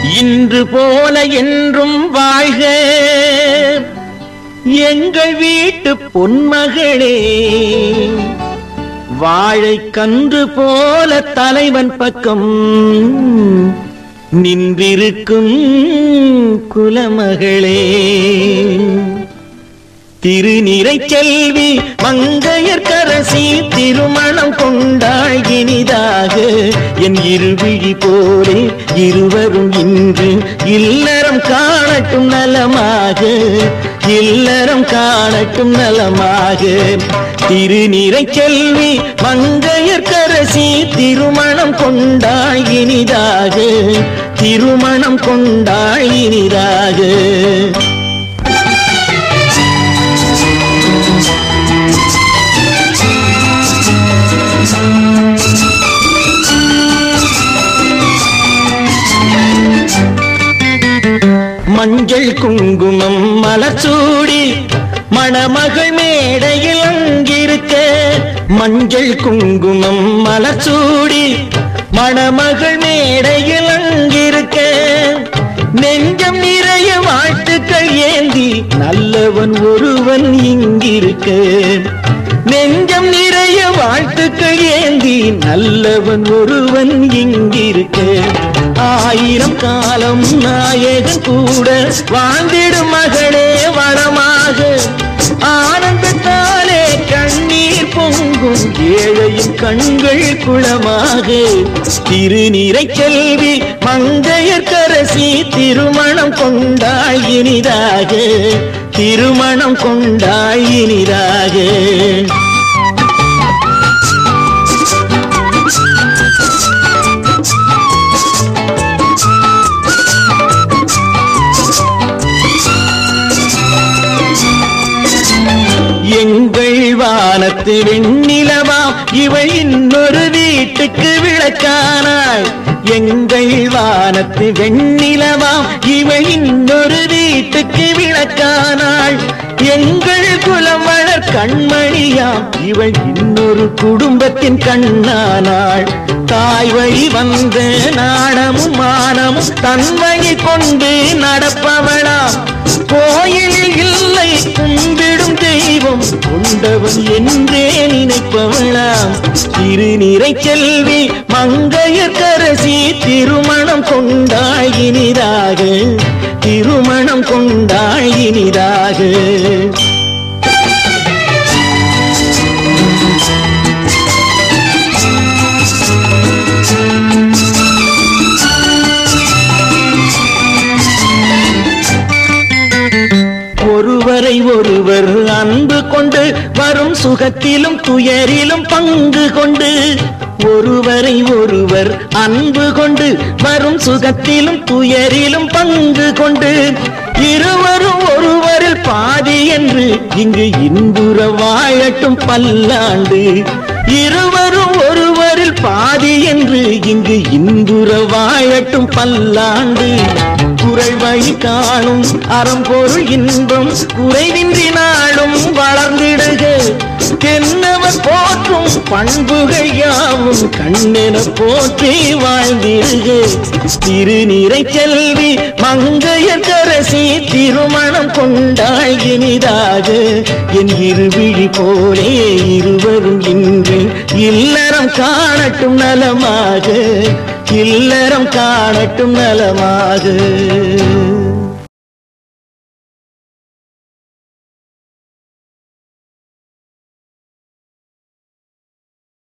இன்று போல என்றும் வாழ்க எங்கள் வீட்டு பொன்மகளே வாழை கன்று போல தலைவன் பக்கம் நின்றிருக்கும் குலமகளே திருநிறை செல்வி மங்கையர்கரசி திருமணம் கொண்டாள் இனிதாக என் இருவிழி போலே இருவரும் இன்று இல்லறம் காணட்டும் நலமாக இல்லறம் காணட்டும் நலமாக திருநிறை செல்வி மங்கையர்கரசி திருமணம் கொண்டாள் இனிதாக திருமணம் கொண்டாள் இனிதாக மஞ்சள் குங்குமம் மலர்ச்சூடி மணமகள் மேடையில் அங்கிருக்க மஞ்சள் குங்குமம் மலர்ச்சூடி மணமகள் மேடையில் அங்கிருக்க நெஞ்சம் நிறைய வாழ்த்துக்கள் ஏந்தி நல்லவன் ஒருவன் இங்கிருக்க நெஞ்சம் நிறைய வாழ்த்துக்கள் ஏந்தி நல்லவன் ஒருவன் இங்கிருக்க ஆயிரம் காலம் நாயகன் கூட வாழ்ந்திடும் மகளே வளமாக ஆனந்தத்தாலே கண்ணீர் பொங்கும் ஏழையின் கண்கள் குளமாக திருநீரை செல்வி மங்கையர்கரசி திருமணம் கொண்டாள் இனிதாக திருமணம் கொண்டாள் இனிதாக எங்கள் வானத்து வெண்ணிலவாம் இவள் இன்னொரு வீட்டுக்கு விளக்கானாள் எங்கள் வானத்து வெண்ணிலவாம் இவள் இன்னொரு வீட்டுக்கு விளக்கானாள் எங்கள் குலம் வளர் கண்மணியாம் இவள் இன்னொரு குடும்பத்தின் கண்ணானாள் தாய் வழி வந்த நாணமும் மானமும் தன்மையை கொண்டு நடப்பவளாம் கோயிலில் இல்லை கும்பிடும் தெய்வம் கொண்டவன் என்றே நினைப்பவளாம் திருநிறை செல்வி மங்கையர்கரசி திருமணம் கொண்டாள் இனிதாக திருமணம் கொண்டாள் இனிதாக ஒருவரை ஒருவர் அன்பு கொண்டு வரும் சுகத்திலும் துயரிலும் பங்கு கொண்டு ஒருவரை ஒருவர் அன்பு கொண்டு வரும் சுகத்திலும் துயரிலும் பங்கு கொண்டு இருவரும் ஒருவரில் பாதி என்று இங்கு இன்புற வாழட்டும் பல்லாண்டு இருவரும் ஒருவரில் பாதி என்று இங்கு இன்புற வாழட்டும் பல்லாண்டு குறை வழி காணும் அறம்பொருள் இன்பம் குறைவின்றி நாளும் வளர்ந்திடுக தென்னவர் போற்றும் பண்புகள் யாவும் கண்ணென போற்றி வாழ்ந்திடுக திருநீரை செல்வி மங்கையர்கரசி திருமணம் கொண்டாள் இனிதாக என் இருவிழி போலே இருவரும் இன்று இல்லறம் காணட்டும் நலமாக இல்லறம் காணட்டும் நலமாக